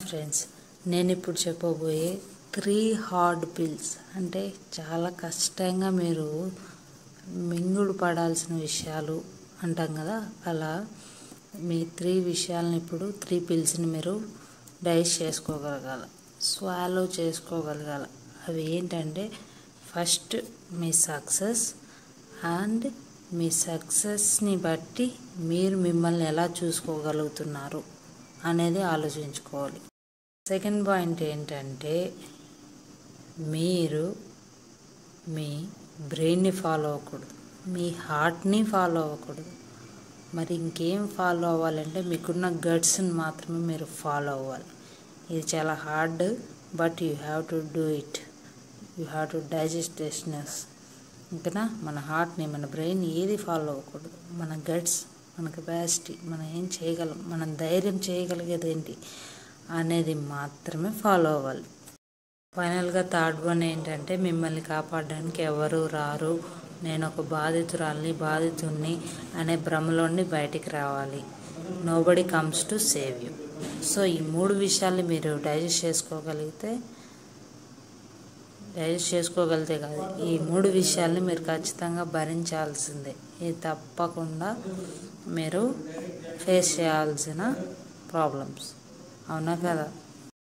friends నేను ఇప్పుడు చెప్పబోయే త్రీ హార్డ్ పిల్స్ అంటే చాలా కష్టంగా మీరు మింగుడు పడాల్సిన విషయాలు అంటాం కదా అలా మీ త్రీ విషయాలను ఇప్పుడు త్రీ పిల్స్ని మీరు డైజెస్ట్ చేసుకోగలగాల స్వాలో చేసుకోగలగాల అవి ఏంటంటే ఫస్ట్ మీ సక్సెస్ అండ్ మీ సక్సెస్ని బట్టి మీరు మిమ్మల్ని ఎలా చూసుకోగలుగుతున్నారు అనేది ఆలోచించుకోవాలి సెకండ్ పాయింట్ ఏంటంటే మీరు మీ బ్రెయిన్ని ఫాలో అవ్వకూడదు మీ హార్ట్ని ఫాలో అవ్వకూడదు మరి ఇంకేం ఫాలో అవ్వాలంటే మీకున్న గట్స్ని మాత్రమే మీరు ఫాలో అవ్వాలి ఇది చాలా hard but you have to do it you have to digest destinies ఇంకనా మన హార్ట్ని మన బ్రెయిన్ ఏది ఫాలో అవ్వకూడదు మన గట్స్ మన కెపాసిటీ మనం ఏం చేయగలం మనం ధైర్యం చేయగలిగేది ఏంటి అనేది మాత్రమే ఫాలో అవ్వాలి ఫైనల్గా థర్డ్ వన్ ఏంటంటే మిమ్మల్ని కాపాడడానికి ఎవరు రారు నేను ఒక బాధితురాల్ని బాధితుణ్ణి అనే భ్రమలోని బయటికి రావాలి nobody comes to save you so ఈ మూడు విషయాల్ని మీరు డైజెస్ట్ చేసుకోగలిగితే డైజెస్ట్ చేసుకోగలిగితే కాదు ఈ మూడు విషయాల్ని మీరు ఖచ్చితంగా భరించాల్సిందే ఇది తప్పకుండా మీరు ఫేస్ చేయాల్సిన ప్రాబ్లమ్స్ అవునా కదా